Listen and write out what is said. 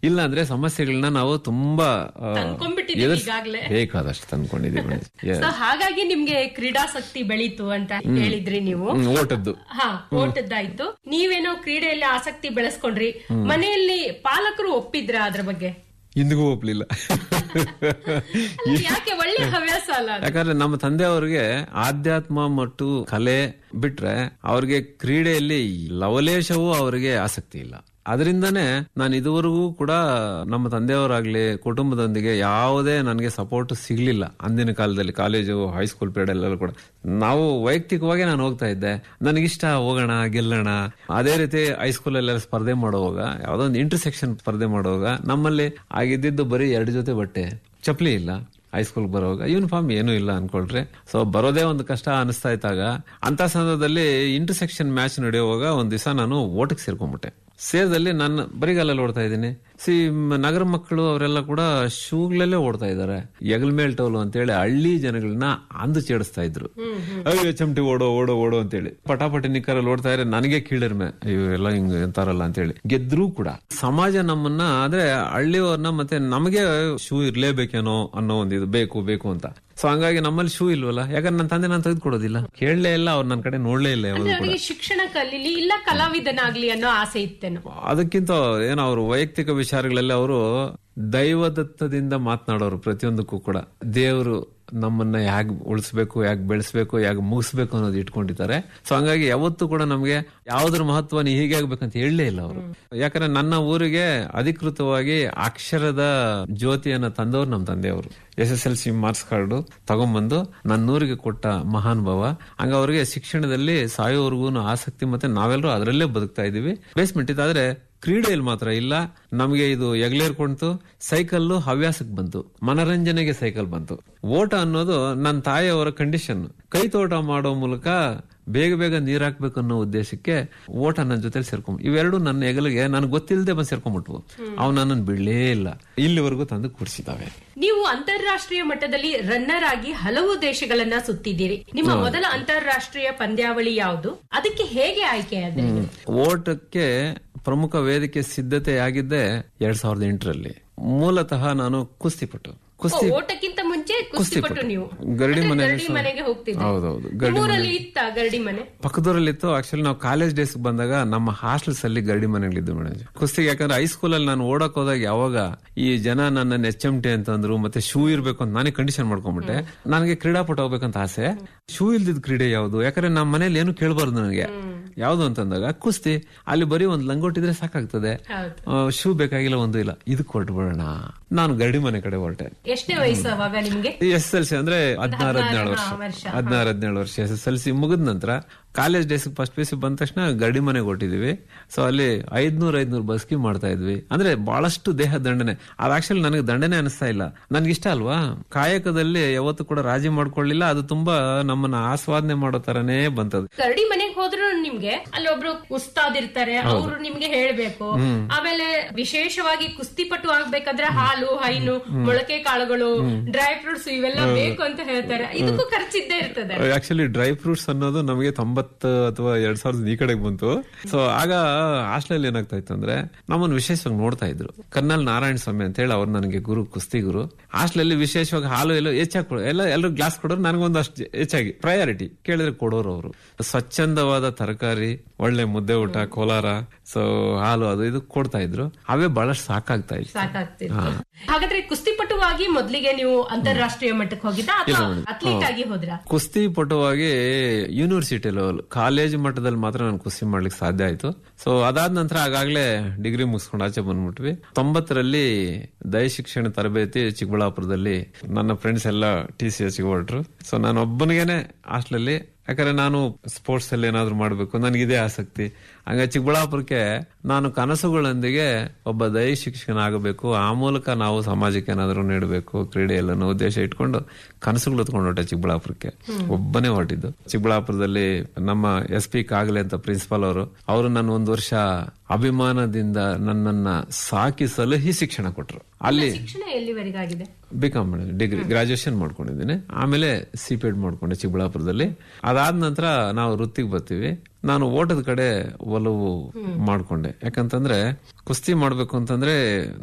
ಇಲ್ಲ ಅಂದ್ರೆ ಸಮಸ್ಯೆಗಳನ್ನ ನಾವು ತುಂಬಾ ಆ, ತಂದ್ಕೊಂಡ್ಬಿಟ್ಟಿದೀವಿ ಎದುರ್ಸ್- ಈಗಾಗ್ಲೇ. ಬೇಕಾದಷ್ಟು ತಂದ್ಕೊಂಡಿದೀವಿ ಮೇಡಮ್. Yeah. ಸೊ ಹಾಗಾಗಿ ನಿಮ್ಗೆ ಕ್ರೀಡಾಸಕ್ತಿ ಬೆಳೀತು ಅಂತ ಹೇಳಿದ್ರಿ ನೀವು ಹ್ಮ್, ಓಟದ್ದು ಹಾ ಓಟದ್ದಾಯ್ತು ನೀವೇನೋ ಕ್ರೀಡೆಯಲ್ಲಿ ಆಸಕ್ತಿ ಬೆಳೆಸ್ಕೊಂಡ್ರಿ ಮನೆಯಲ್ಲಿ ಪಾಲಕರು ಒಪ್ಪಿದ್ರ ಅದ್ರ ಬಗ್ಗೆ ಇಂದಿಗೂ ಒಪ್ಲಿಲ್ಲ ಅಲ್ಲ, ಯಾಕೆ ಒಳ್ಳೆ ಹವ್ಯಾಸ ಅಲ್ಲ ಅದು? ಯಾಕಂದ್ರೆ ನಮ್ಮ ತಂದೆಯವ್ರಿಗೆ ಆಧ್ಯಾತ್ಮ ಮತ್ತು ಕಲೆ ಬಿಟ್ರೆ ಅವ್ರಿಗೆ ಕ್ರೀಡೆಯಲ್ಲಿ ಲವಲೇಶವೂ ಅವರಿಗೆ ಆಸಕ್ತಿ ಇಲ್ಲ ಅದರಿಂದನೇ ನಾನು ಇದುವರೆಗೂ ಕೂಡ ನಮ್ಮ ತಂದೆಯವರಾಗ್ಲಿ ಕುಟುಂಬದೊಂದಿಗೆ ಯಾವುದೇ ನನಗೆ ಸಪೋರ್ಟ್ ಸಿಗ್ಲಿಲ್ಲ ಅಂದಿನ ಕಾಲದಲ್ಲಿ ಕಾಲೇಜು ಹೈಸ್ಕೂಲ್ ಪೀರಿಯಡ್ ಎಲ್ಲ ಕೂಡ ನಾವು ವೈಯಕ್ತಿಕವಾಗಿ ನಾನು ಹೋಗ್ತಾ ಇದ್ದೆ ನನಗಿಷ್ಟ ಹೋಗೋಣ ಗೆಲ್ಲೋಣ ಅದೇ ರೀತಿ ಹೈಸ್ಕೂಲಲ್ಲೆಲ್ಲ ಸ್ಪರ್ಧೆ ಮಾಡುವಾಗ ಯಾವುದೋ ಒಂದು ಇಂಟರ್ಸೆಕ್ಷನ್ ಸ್ಪರ್ಧೆ ಮಾಡುವಾಗ ನಮ್ಮಲ್ಲಿ ಆಗಿದ್ದಿದ್ದು ಬರೀ ಎರಡು ಜೊತೆ ಬಟ್ಟೆ ಚಪ್ಪಲಿ ಇಲ್ಲ ಹೈಸ್ಕೂಲ್ ಬರುವಾಗ ಯೂನಿಫಾರ್ಮ್ ಏನೂ ಇಲ್ಲ ಅನ್ಕೊಳ್ರಿ ಸೊ ಬರೋದೇ ಒಂದು ಕಷ್ಟ ಅನಿಸ್ತಾ ಇದ್ದಾಗ ಅಂತ ಸಂದರ್ಭದಲ್ಲಿ ಇಂಟರ್ಸೆಕ್ಷನ್ ಮ್ಯಾಚ್ ನಡೆಯುವಾಗ ಒಂದ್ ದಿವಸ ನಾನು ಓಟಕ್ಕೆ ಸೇರ್ಕೊಂಡ್ಬಿಟ್ಟೆ ಸೇರ್ದಲ್ಲಿ ನಾನು ಬರಿಗಾಲಲ್ಲಿ ಓಡ್ತಾ ಇದ್ದೀನಿ ಸಿ ಮ್- ನಗರ ಮಕ್ಕಳು ಅವರೆಲ್ಲ ಕೂಡ ಶೂಗಳಲ್ಲೇ ಓಡ್ತಾ ಇದ್ದಾರೆ ಎಗಲ್ ಮೇಲ್ ಟೋಲು ಅಂತೇಳಿ ಹಳ್ಳಿ ಜನಗಳನ್ನ ಅಂದು ಚೇಡಿಸ್ತಾ ಇದ್ರು ಅಯ್ಯೋ ಚಮಟಿ ಓಡೋ ಓಡೋ ಓಡೋ ಅಂತೇಳಿ ಪಟಾಪಟಿ ನಿಕ್ಕರಲ್ಲಿ ಓಡ್ತಾ ಇದ್ರೆ ನನಗೆ ಕೀಳರ್ಮೆ ಅಯ್ಯೋ ಎಲ್ಲ ಹಿಂಗ್ ಅಂತಾರಲ್ಲ ಅಂತೇಳಿ ಗೆದ್ರೂ ಕೂಡ ಸಮಾಜ ನಮ್ಮನ್ನ ಆದ್ರೆ ಹಳ್ಳಿಯವ್ರನ್ನ ಮತ್ತೆ ನಮಗೆ ಶೂ ಇರ್ಲೇಬೇಕೇನೋ ಅನ್ನೋ ಒಂದು ಇದು ಬೇಕು ಬೇಕು ಅಂತ ಸೊ ಹಂಗಾಗಿ ನಮ್ಮಲ್ಲಿ ಶೂ ಇಲ್ವಲ್ಲ ಯಾಕಂದ್ರೆ ನನ್ನ ತಂದೆ ನಾನು ತೆಗೆದುಕೊಡೋದಿಲ್ಲ ಕೇಳಲೇ ಇಲ್ಲ ಅವ್ರು ನನ್ನ ಕಡೆ ನೋಡ್ಲೇ ಇಲ್ಲ ಯಾವಾಗ ಕೂಡ ಅವರಿಗೆ ಶಿಕ್ಷಣ ಕಲೀಲಿ ಇಲ್ಲ ಕಲಾವಿದನಾಗ್ಲಿ ಅನ್ನೋ ಆಸೆ ಇತ್ತೇನೋ ಅದಕ್ಕಿಂತ ಏನೋ ಅವರು ವೈಯಕ್ತಿಕ ವಿಚಾರಗಳಲ್ಲಿ ಅವರು ದೈವದತ್ತದಿಂದ ಮಾತನಾಡೋರು ಪ್ರತಿಯೊಂದಕ್ಕೂ ಕೂಡ ದೇವರು ನಮ್ಮನ್ನ ಯಾಕೆ ಉಳಿಸ್ಬೇಕು ಯಾಕೆ ಬೆಳೆಸ್ಬೇಕು ಯಾಕೆ ಮುಗಿಸ್ಬೇಕು ಅನ್ನೋದು ಇಟ್ಕೊಂಡಿದ್ದಾರೆ ಸೊ ಹಂಗಾಗಿ ಯಾವತ್ತೂ ಕೂಡ ನಮ್ಗೆ ಯಾವ್ದ್ರ ಮಹತ್ವ ನೀ ಹೀಗೆ ಆಗ್ಬೇಕಂತ ಹೇಳಲೇ ಇಲ್ಲ ಅವರು ಯಾಕಂದ್ರೆ ನನ್ನ ಊರಿಗೆ ಅಧಿಕೃತವಾಗಿ ಅಕ್ಷರದ ಜ್ಯೋತಿಯನ್ನ ತಂದವರು ನಮ್ಮ ತಂದೆಯವರು S S L C marks card ತಗೊಂಬಂದು ನನ್ನ ಊರಿಗೆ ಕೊಟ್ಟ ಮಹಾನ್ ಭಾವ ಹಂಗ ಅವ್ರಿಗೆ ಶಿಕ್ಷಣದಲ್ಲಿ ಸಾಯೋವರೆಗೂ ಆಸಕ್ತಿ ಮತ್ತೆ ನಾವೆಲ್ಲರೂ ಅದರಲ್ಲೇ ಬದುಕ್ತಾ ಇದೀವಿ ಬೇಸ್ಮೆಂಟ್ ಇದಾದ್ರೆ ಕ್ರೀಡೆಯಲ್ಲಿ ಮಾತ್ರ ಇಲ್ಲ ನಮಗೆ ಇದು ಎಗ್ಲೇರ್ಕೊಂತು ಸೈಕಲ್ ಹವ್ಯಾಸಕ್ಕೆ ಬಂತು ಮನರಂಜನೆಗೆ ಸೈಕಲ್ ಬಂತು ಓಟ ಅನ್ನೋದು ನನ್ನ ತಾಯಿಯವರ ಕಂಡೀಷನ್ ಕೈ ತೋಟ ಮಾಡೋ ಮೂಲಕ ಬೇಗ ಬೇಗ ನೀರ್ ಹಾಕ್ಬೇಕು ಅನ್ನೋ ಉದ್ದೇಶಕ್ಕೆ ಓಟ ನನ್ನ ಜೊತೆಲಿ ಸೇರ್ಕೊಂಡ್ ಇವೆರಡು ನನ್ನ ಹೆಗಲಿಗೆ ನನಗೆ ಗೊತ್ತಿಲ್ಲದೆ ಬಂದು ಸೇರ್ಕೊಂಡ್ಬಿಟ್ವು ಅವ್ ನನ್ನನ್ನು ಬಿಡ್ಲೇ ಇಲ್ಲ ಇಲ್ಲಿವರೆಗೂ ತಂದು ಕೂರಿಸಿದಾವೆ ನೀವು ಅಂತಾರಾಷ್ಟ್ರೀಯ ಮಟ್ಟದಲ್ಲಿ ರನ್ನರ್ ಆಗಿ ಹಲವು ದೇಶಗಳನ್ನ ಸುತ್ತಿದ್ದೀರಿ ನಿಮ್ಮ ಮೊದಲ ಅಂತಾರಾಷ್ಟ್ರೀಯ ಪಂದ್ಯಾವಳಿ ಯಾವುದು ಅದಕ್ಕೆ ಹೇಗೆ ಆಯ್ಕೆ ಆದ್ರಿ ನೀವು? ಓಟಕ್ಕೆ ಪ್ರಮುಖ ವೇದಿಕೆ ಸಿದ್ಧತೆ ಆಗಿದ್ದೆ ಎರಡ್ ಸಾವಿರದ ಎಂಟರಲ್ಲಿ ಮೂಲತಃ ನಾನು ಕುಸ್ತಿಪಟು ಕುಸ್ತಿ ಓ, ಓಟಕ್ಕಿಂತ ಮುಂಚೆ ಕುಸ್ತಿಪಟ್ಟು ನೀವು ಗರಡಿ ಮತ್ತೆ ಮನೆ ಗರಡಿ ಮನೆಗೆ ಹೋಗ್ತಿದ್ರಿ ಹೌದೌದು ಗರಡಿ ನಿಮ್ಮೂರಲ್ಲಿ ಇತ್ತ ಗರಡಿ ಮನೆ ಪಕ್ಕದೂರಲ್ಲಿತ್ತು ಆಕ್ಚುಲಿ ನಾವು ಕಾಲೇಜ್ ಡೇಸ್ ಬಂದಾಗ ನಮ್ಮ ಹಾಸ್ಟೆಲ್ಸ್ ಅಲ್ಲಿ ಗರಡಿ ಮನೆಗಳಿದ್ದು ಮೇಡಮ್ ಕುಸ್ತಿಗೆ ಯಾಕಂದ್ರೆ ಹೈಸ್ಕೂಲ್ ಅಲ್ಲಿ ನಾನು ಓಡಕ್ ಹೋದಾಗ ಯಾವಾಗ ಈ ಜನ ನನ್ನ ಎಚ್ ಎಂ ಟಿ ಅಂತಂದ್ರು ಮತ್ತೆ ಶೂ ಇರ್ಬೇಕು ಅಂತ ನಾನೇ ಕಂಡೀಷನ್ ಮಾಡ್ಕೊಂಡ್ಬಿಟ್ಟೆ ನನಗೆ ಕ್ರೀಡಾಪಟು ಹೋಗ್ಬೇಕಂತ ಆಸೆ ಶೂ ಇಲ್ದಿದ್ ಕ್ರೀಡೆ ಯಾವುದು ಯಾಕಂದ್ರೆ ನಮ್ಮ ಮನೇಲಿ ಏನು ಕೇಳಬಾರ್ದು ನನಗೆ ಯಾವ್ದು ಅಂತಂದಾಗ ಕುಸ್ತಿ ಅಲ್ಲಿ ಬರೀ ಒಂದ್ ಲಂಗೋಟಿದ್ರೆ ಸಾಕಾಗ್ತದೆ ಹೌದು ಶೂ ಬೇಕಾಗಿಲ್ಲ ಒಂದು ಇಲ್ಲ ಇದಕ್ಕೆ ಹೊರಟ್ಬಿಡೋಣ ನಾನು ಗರಡಿ ಮನೆ ಕಡೆ ಹೊರಟೆ ಎಷ್ಟನೇ ವಯಸ್ಸು ಅವಾಗ ನಿಮ್ಗೆ ಎಸ್ ಎಲ್ ಸಿ ಅಂದ್ರೆ ಹದಿನಾರು ಹದಿನೇಳು ವರ್ಷ ಹಾ, ವರ್ಷ. ಹದಿನಾರು ಹದಿನೇಳು ವರ್ಷ ಎಸ್ ಎಸ್ ಎಲ್ ಸಿ ಮುಗಿದ ನಂತರ college days first P C ಬಂದ ತಕ್ಷಣ ಗಡಿ ಮನೆಗೆ ಹೊಟ್ಟಿದೀವಿ ಸೊ ಅಲ್ಲಿ ಐದ್ನೂರ್ ಐದ್ನೂರ್ ಬಸ್ಕಿ ಮಾಡ್ತಾ ಇದ್ವಿ ಅಂದ್ರೆ ಬಹಳಷ್ಟು ದೇಹ ದಂಡನೆ ಅದು ಆಕ್ಚುಲಿ ನನಗೆ ದಂಡನೆ ಅನಿಸ್ತಾ ಇಲ್ಲ ನನ್ಗೆ ಇಷ್ಟ ಅಲ್ವಾ ಕಾಯಕದಲ್ಲಿ ಯಾವತ್ತೂ ಕೂಡ ರಾಜಿ ಮಾಡ್ಕೊಳ್ಳಿಲ್ಲ ಅದು ತುಂಬಾ ನಮ್ಮನ್ನ ಆಸ್ವಾದನೆ ಮಾಡೋ ತರನೇ ಬಂತದ್ದು ಗರಡಿ ಮನೆಗೆ ಹೋದ್ರು ನಿಮ್ಗೆ ಅಲ್ಲಿ ಒಬ್ರು ಉಸ್ತಾದ್ ಇರ್ತಾರೆ ಅವರು ನಿಮ್ಗೆ ಹೇಳ್ಬೇಕು ಆಮೇಲೆ ವಿಶೇಷವಾಗಿ ಕುಸ್ತಿಪಟು ಆಗ್ಬೇಕಾದ್ರೆ ಹಾಲು ಹೈನು ಮೊಳಕೆ ಕಾಳುಗಳು ಡ್ರೈ ಫ್ರೂಟ್ಸ್ ಇವೆಲ್ಲ ಬೇಕು ಅಂತ ಹೇಳ್ತಾರೆ ಇದಕ್ಕೂ ಖರ್ಚಿದ್ದೇ ಇರ್ತದೆ ಆಕ್ಚುಲಿ ಡ್ರೈ ಫ್ರೂಟ್ಸ್ ಅನ್ನೋದು ನಮಗೆ ತೊಂಬತ್ತು ಅಥವಾ ಎರಡ್ ಸಾವಿರದ ಈ ಕಡೆಗೆ ಬಂತು ಸೊ ಆಗ ಹಾಸ್ಟೆಲ್ ಏನಾಗ್ತಾ ಇತ್ತು ಅಂದ್ರೆ ನಮ್ಮನ್ನು ವಿಶೇಷವಾಗಿ ನೋಡ್ತಾ ಇದ್ರು ಕರ್ನಲ್ ನಾರಾಯಣ ಸ್ವಾಮಿ ಅಂತ ಹೇಳಿ ಅವ್ರು ನನಗೆ ಗುರು ಕುಸ್ತಿ ಗುರು ಹಾಸ್ಟೆಲ್ ವಿಶೇಷವಾಗಿ ಹಾಲು ಎಲ್ಲ ಹೆಚ್ಚಾಗಿ ಕೊಡೋ ಎಲ್ಲ ಎಲ್ಲರೂ ಗ್ಲಾಸ್ ಕೊಡೋರು ನನಗೊಂದಷ್ಟು ಹೆಚ್ಚಾಗಿ ಪ್ರಯಾರಿಟಿ ಕೇಳಿದ್ರೆ ಕೊಡೋರು ಅವರು ಸ್ವಚ್ಛಂದವಾದ ತರಕಾರಿ ಒಳ್ಳೆ ಮುದ್ದೆ ಊಟ ಕೋಲಾರ ಸೊ ಹಾಲು ಅದು ಇದು ಕೊಡ್ತಾ ಇದ್ರು ಅವೇ ಬಹಳಷ್ಟು ಸಾಕಾಗ್ತಾ ಇತ್ತು ಸಾಕಾಗ್ತಿತ್ತು ಹಾಗಾದ್ರೆ ಕುಸ್ತಿಪಟುವಾಗಿ ಮೊದ್ಲಿಗೆ ನೀವು ಅಂತಾರಾಷ್ಟ್ರೀಯ ಮಟ್ಟಕ್ಕೆ ಹೋಗಿದ್ದ ಅಥವಾ ಅಥ್ಲೀಟ್ ಆಗಿ ಹೋದ್ರ ಕುಸ್ತಿ ಪಟುವಾಗಿ ಯೂನಿವರ್ಸಿಟಿ ಲೆವೆಲ್ ಕಾಲೇಜ್ ಮಟ್ಟದಲ್ಲಿ ಮಾತ್ರ ನಾನು ಕುಸ್ತಿ ಮಾಡ್ಲಿಕ್ಕೆ ಸಾಧ್ಯ ಆಯ್ತು ಸೊ ಅದಾದ ನಂತರ ಆಗಾಗ್ಲೇ ಡಿಗ್ರಿ ಮುಗಿಸ್ಕೊಂಡು ಆಚೆ ಬಂದ್ಬಿಟ್ವಿ ತೊಂಬತ್ತರಲ್ಲಿ ದಯ ಶಿಕ್ಷಣ ತರಬೇತಿ ಚಿಕ್ಕಬಳ್ಳಾಪುರದಲ್ಲಿ ನನ್ನ ಫ್ರೆಂಡ್ಸ್ ಎಲ್ಲ ಟಿ ಸಿ ಎಚ್ ಹೊರಟ್ರು ಸೊ ನಾನು ಒಬ್ಬನಿಗೇನೆ ಹಾಸ್ಟೆಲಲ್ಲಿ ಯಾಕಂದ್ರೆ ನಾನು ಸ್ಪೋರ್ಟ್ಸ್ ಅಲ್ಲಿ ಏನಾದ್ರು ಮಾಡಬೇಕು ನನಗಿದೇ ಆಸಕ್ತಿ ಹಂಗ ಚಿಕ್ಕಬಳ್ಳಾಪುರಕ್ಕೆ ನಾನು ಕನಸುಗಳೊಂದಿಗೆ ಒಬ್ಬ ದೈ ಶಿಕ್ಷಕನ ಆಗಬೇಕು ಆ ಮೂಲಕ ನಾವು ಸಮಾಜಕ್ಕೆ ಏನಾದ್ರು ನೀಡಬೇಕು ಕ್ರೀಡೆಯಲ್ಲಿ ಅನ್ನೋ ಉದ್ದೇಶ ಇಟ್ಕೊಂಡು ಕನಸುಗಳು ಹೊತ್ಕೊಂಡು ಹೊಟ್ಟೆ ಚಿಕ್ಕಬಳ್ಳಾಪುರಕ್ಕೆ ಒಬ್ಬನೇ ಹೊರಟಿದ್ದು ಚಿಕ್ಕಬಳ್ಳಾಪುರದಲ್ಲಿ ನಮ್ಮ ಎಸ್ ಪಿ ಕಾಗಲೆ ಅಂತ ಪ್ರಿನ್ಸಿಪಾಲ್ ಅವರು ಅವರು ನನ್ನ ಒಂದು ವರ್ಷ ಅಭಿಮಾನದಿಂದ ನನ್ನನ್ನ ಸಾಕಿ ಸಲಹಿ ಶಿಕ್ಷಣ ಕೊಟ್ರು ಅಲ್ಲಿ ಶಿಕ್ಷಣ ಎಲ್ಲಿವರೆಗಾಗಿದೆ ಬಿಕಾಮ್ ಡಿಗ್ರಿ ಗ್ರಾಜುಯೇಷನ್ ಮಾಡ್ಕೊಂಡಿದ್ದೀನಿ ಆಮೇಲೆ ಸಿ ಪೆಡ್ ಮಾಡ್ಕೊಂಡೆ ಚಿಕ್ಕಬಳ್ಳಾಪುರದಲ್ಲಿ ಅದಾದ ನಂತರ ನಾವು ವೃತ್ತಿಗೆ ಬರ್ತೀವಿ ನಾನು ಓಟದ ಕಡೆ ಒಲವು ಮಾಡ್ಕೊಂಡೆ ಯಾಕಂತಂದ್ರೆ ಕುಸ್ತಿ ಮಾಡ್ಬೇಕು ಅಂತಂದ್ರೆ